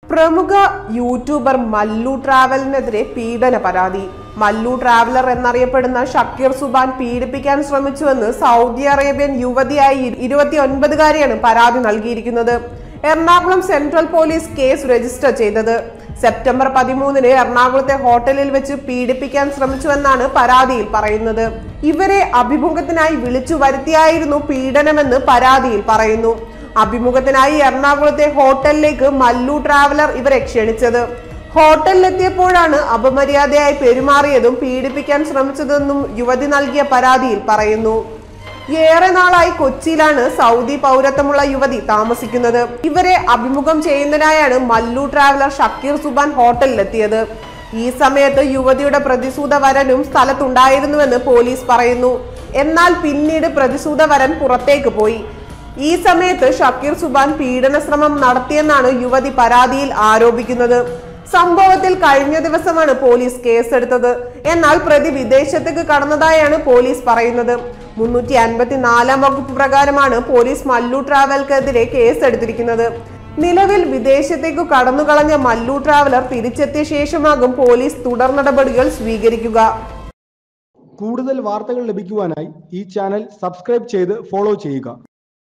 പ്രമുഖ യൂട്യൂബർ മല്ലു ട്രാവലിനെതിരെ പീഡന പരാതി മല്ലു ട്രാവലർ എന്നറിയപ്പെടുന്ന ഷക്കീർ സുബാൻ പീഡിപ്പിക്കാൻ ശ്രമിച്ചുവെന്ന് സൗദി അറേബ്യൻ യുവതിയായ ഇരുപത്തിയൊൻപതുകാരിയാണ് പരാതി നൽകിയിരിക്കുന്നത് Ernakulam central police case register ചെയ്തത് സെപ്റ്റംബർ പതിമൂന്നിന് എറണാകുളത്തെ ഹോട്ടലിൽ വെച്ച് പീഡിപ്പിക്കാൻ ശ്രമിച്ചുവെന്നാണ് പരാതിയിൽ പറയുന്നത് ഇവരെ അഭിമുഖത്തിനായി വിളിച്ചു വരുത്തിയായിരുന്നു പീഡനമെന്ന് പരാതിയിൽ പറയുന്നു അഭിമുഖത്തിനായി എറണാകുളത്തെ ഹോട്ടലിലേക്ക് മല്ലു ട്രാവലർ ഇവരെ ക്ഷണിച്ചത് ഹോട്ടലിലെത്തിയപ്പോഴാണ് അപമര്യാദയായി പെരുമാറിയതും പീഡിപ്പിക്കാൻ ശ്രമിച്ചതെന്നും യുവതി നൽകിയ പരാതിയിൽ പറയുന്നു ഏറെ നാളായി കൊച്ചിയിലാണ് സൗദി പൗരത്വമുള്ള യുവതി താമസിക്കുന്നത് ഇവരെ അഭിമുഖം ചെയ്യുന്നതിനായാണ് മല്ലു ട്രാവലർ ഷക്കീർ സുബാൻ ഹോട്ടലിലെത്തിയത് ഈ സമയത്ത് യുവതിയുടെ പ്രതിസൂത വരനും സ്ഥലത്തുണ്ടായിരുന്നുവെന്ന് പോലീസ് പറയുന്നു എന്നാൽ പിന്നീട് പ്രതിസൂത വരൻ പുറത്തേക്ക് പോയി ഈ സമയത്ത് ഷക്കീർ സുബാൻ പീഡന ശ്രമം നടത്തിയെന്നാണ് യുവതി പരാതിയിൽ ആരോപിക്കുന്നത് സംഭവത്തിൽ കഴിഞ്ഞ ദിവസമാണ് പോലീസ് കേസെടുത്തത് എന്നാൽ പ്രതി വിദേശത്തേക്ക് കടന്നതായാണ് പോലീസ് പറയുന്നത് മുന്നൂറ്റി അൻപത്തി നാലാം വകുപ്പ് പ്രകാരമാണ് പോലീസ് മല്ലു ട്രാവൽക്കെതിരെ കേസെടുത്തിരിക്കുന്നത് നിലവിൽ വിദേശത്തേക്ക് കടന്നുകളഞ്ഞ മല്ലു ട്രാവലർ തിരിച്ചെത്തിയ ശേഷമാകും പോലീസ് തുടർ നടപടികൾ സ്വീകരിക്കുക കൂടുതൽ വാർത്തകൾ ലഭിക്കുവാനായി ഈ ചാനൽ സബ്സ്ക്രൈബ് ചെയ്ത് ഫോളോ ചെയ്യുക